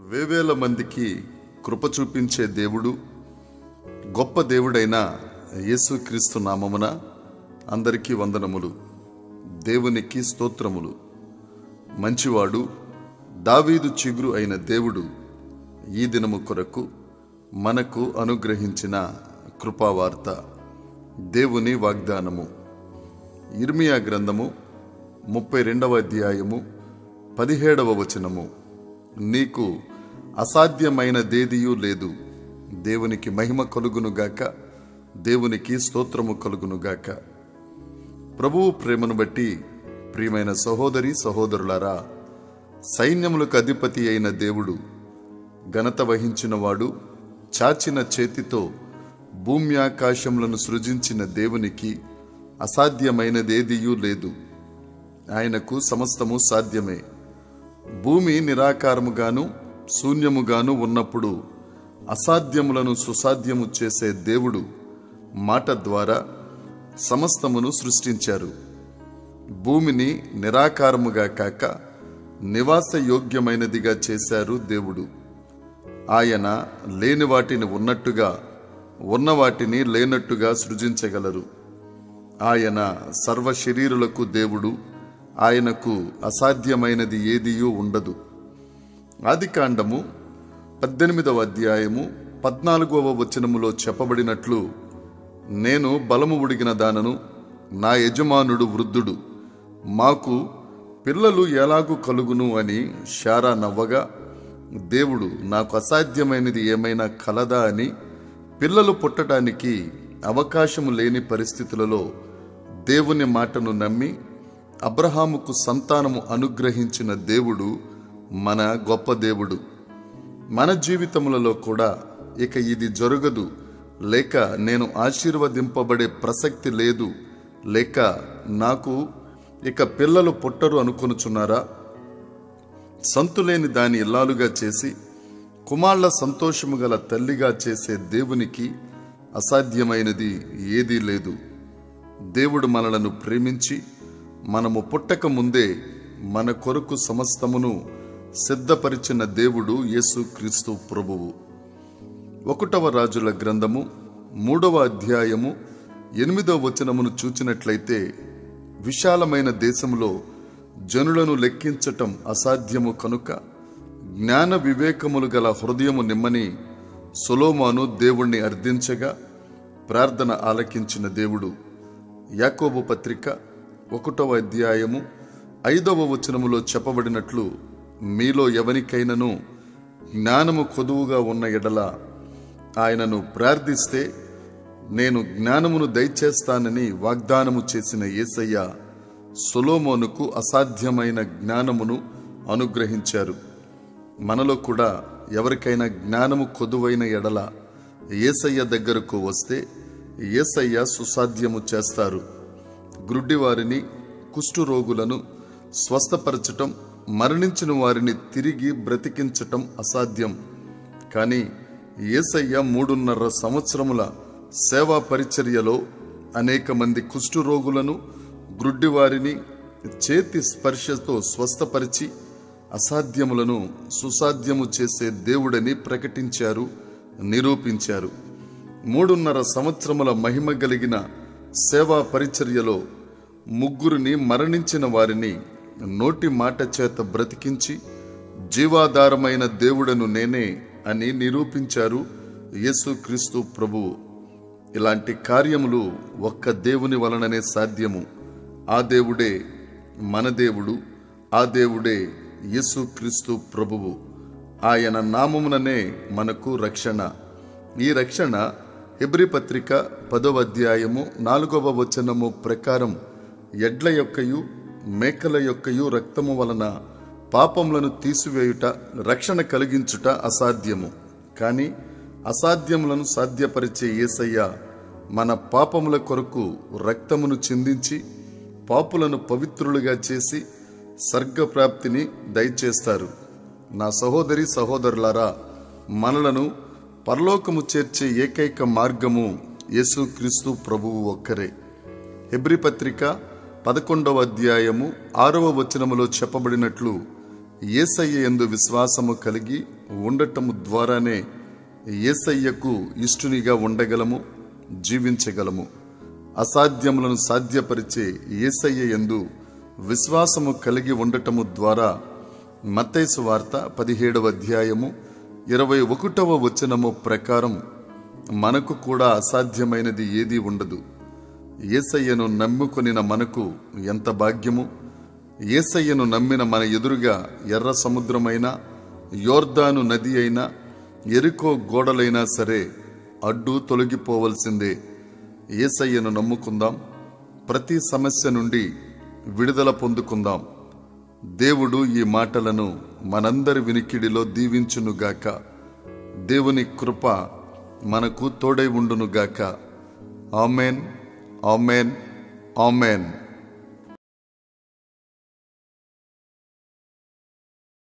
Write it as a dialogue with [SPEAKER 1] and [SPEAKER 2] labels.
[SPEAKER 1] వేవేల మందికి కృప చూపించే దేవుడు గొప్ప దేవుడైన యేసుక్రీస్తు నామమున అందరికీ వందనములు దేవునికి స్తోత్రములు మంచివాడు దావీదు చిగురు అయిన దేవుడు ఈ దినము కొరకు మనకు అనుగ్రహించిన కృపావార్త దేవుని వాగ్దానము ఇర్మియా గ్రంథము ముప్పై రెండవ అధ్యాయము పదిహేడవ వచనము నీకు అసాధ్యమైనదేదియూ లేదు దేవునికి మహిమ కలుగునుగాక దేవునికి స్తోత్రము కలుగునుగాక ప్రభువు ప్రేమను బట్టి ప్రియమైన సహోదరి సహోదరులారా సైన్యములకు అధిపతి అయిన దేవుడు ఘనత వహించినవాడు చాచిన చేతితో భూమి ఆకాశములను సృజించిన దేవునికి అసాధ్యమైనదేదియూ లేదు ఆయనకు సమస్తము సాధ్యమే భూమి నిరాకారముగాను శూన్యముగాను ఉన్నప్పుడు అసాధ్యములను సుసాధ్యము చేసే దేవుడు మాట ద్వారా సమస్తమును సృష్టించారు భూమిని నిరాకారముగా కాక నివాస యోగ్యమైనదిగా చేశారు దేవుడు ఆయన లేని వాటిని ఉన్నట్టుగా ఉన్న వాటిని లేనట్టుగా సృజించగలరు ఆయన సర్వ శరీరులకు దేవుడు ఆయనకు అసాధ్యమైనది ఏదియూ ఉండదు ఆదికాండము పద్దెనిమిదవ అధ్యాయము పద్నాలుగవ వచనములో చెప్పబడినట్లు నేను బలము ఉడిగిన దానను నా యజమానుడు వృద్ధుడు మాకు పిల్లలు ఎలాగూ కలుగును అని షారా నవ్వగా దేవుడు నాకు అసాధ్యమైనది ఏమైనా కలదా అని పిల్లలు పుట్టడానికి అవకాశము లేని పరిస్థితులలో దేవుని మాటను నమ్మి అబ్రహాముకు సంతానము అనుగ్రహించిన దేవుడు మన గొప్ప దేవుడు మన జీవితములలో కూడా ఇక ఇది జరగదు లేక నేను ఆశీర్వదింపబడే ప్రసక్తి లేదు లేక నాకు ఇక పిల్లలు పుట్టరు అనుకొనుచున్నారా సంతులేని దాని ఇల్లాలుగా చేసి కుమార్ల సంతోషము గల తల్లిగా చేసే దేవునికి అసాధ్యమైనది ఏదీ లేదు దేవుడు మనలను ప్రేమించి మనము పుట్టక ముందే మన కొరకు సమస్తమును సిద్ధపరిచిన దేవుడు యేసు క్రీస్తు ప్రభువు ఒకటవ రాజుల గ్రంథము మూడవ అధ్యాయము ఎనిమిదవ వచనమును చూచినట్లయితే విశాలమైన దేశములో జనులను లెక్కించటం అసాధ్యము కనుక జ్ఞాన వివేకములు గల హృదయము నిమ్మని సొలోమాను దేవుణ్ణి అర్థించగా ప్రార్థన ఆలకించిన దేవుడు యాకోబు పత్రిక ఒకటవ అధ్యాయము ఐదవ వచనములో చెప్పబడినట్లు మీలో ఎవరికైనను జ్ఞానము కొదువుగా ఉన్న ఎడల ఆయనను ప్రార్థిస్తే నేను జ్ఞానమును దయచేస్తానని వాగ్దానము చేసిన యేసయ్య సొలోమోనుకు అసాధ్యమైన జ్ఞానమును అనుగ్రహించారు మనలో కూడా ఎవరికైనా జ్ఞానము కొదువైన ఎడల ఏసయ్య దగ్గరకు వస్తే ఏసయ్య సుసాధ్యము చేస్తారు గ్రుడ్డివారిని కుష్ఠురోగులను స్వస్థపరచటం మరణించిన వారిని తిరిగి బ్రతికించటం అసాధ్యం కానీ ఏసయ్య మూడున్నర సంవత్సరముల సేవా పరిచర్యలో అనేక మంది కుష్ఠురోగులను గ్రుడ్డివారిని చేతి స్పర్శతో స్వస్థపరిచి అసాధ్యములను సుసాధ్యము చేసే దేవుడని ప్రకటించారు నిరూపించారు మూడున్నర సంవత్సరముల మహిమ కలిగిన సేవా పరిచర్యలో ముగ్గురిని మరణించిన వారిని నోటి మాట చేత బ్రతికించి జీవాధారమైన దేవుడను నేనే అని నిరూపించారు యేసుక్రీస్తు ప్రభువు ఇలాంటి కార్యములు ఒక్క దేవుని వలననే సాధ్యము ఆ దేవుడే మన దేవుడు ఆ దేవుడే యేసుక్రీస్తు ప్రభువు ఆయన నామముననే మనకు రక్షణ ఈ రక్షణ హెబ్రి పత్రిక పదవ అధ్యాయము నాలుగవ వచనము ప్రకారం ఎడ్ల యొక్కయు మేకల యొక్కయు రక్తము వలన పాపములను తీసివేయుట రక్షణ కలిగించుట అసాధ్యము కానీ అసాధ్యములను సాధ్యపరిచే యేసయ్య మన పాపముల కొరకు రక్తమును చిందించి పాపులను పవిత్రులుగా చేసి సర్గప్రాప్తిని దయచేస్తారు నా సహోదరి సహోదరులారా మనలను పరలోకము చేర్చే ఏకైక మార్గము యేసుక్రీస్తు ప్రభువు ఒక్కరే హెబ్రి పత్రిక పదకొండవ అధ్యాయము ఆరవ వచనములో చెప్పబడినట్లు ఏసయ్య ఎందు విశ్వాసము కలిగి ఉండటము ద్వారానే ఏసయ్యకు ఇష్టునిగా ఉండగలము జీవించగలము అసాధ్యములను సాధ్యపరిచే ఏసయ్య ఎందు విశ్వాసము కలిగి ఉండటము ద్వారా మత్తైసు వార్త పదిహేడవ అధ్యాయము ఇరవై ఒకటవ వచనము ప్రకారం మనకు కూడా అసాధ్యమైనది ఏదీ ఉండదు ఏసయ్యను నమ్ముకొనిన మనకు ఎంత భాగ్యము ఏసయ్యను నమ్మిన మన ఎదురుగా ఎర్ర సముద్రమైనా యోర్దాను నది అయినా ఎరుకో గోడలైనా సరే అడ్డు తొలగిపోవలసిందే ఏసయ్యను నమ్ముకుందాం ప్రతి సమస్య నుండి విడుదల పొందుకుందాం దేవుడు ఈ మాటలను మనందరి వినికిడిలో దీవించునుగాక దేవుని కృప మనకు తోడై ఉండునుగాక ఆమెన్ ఆమెన్ ఆమెన్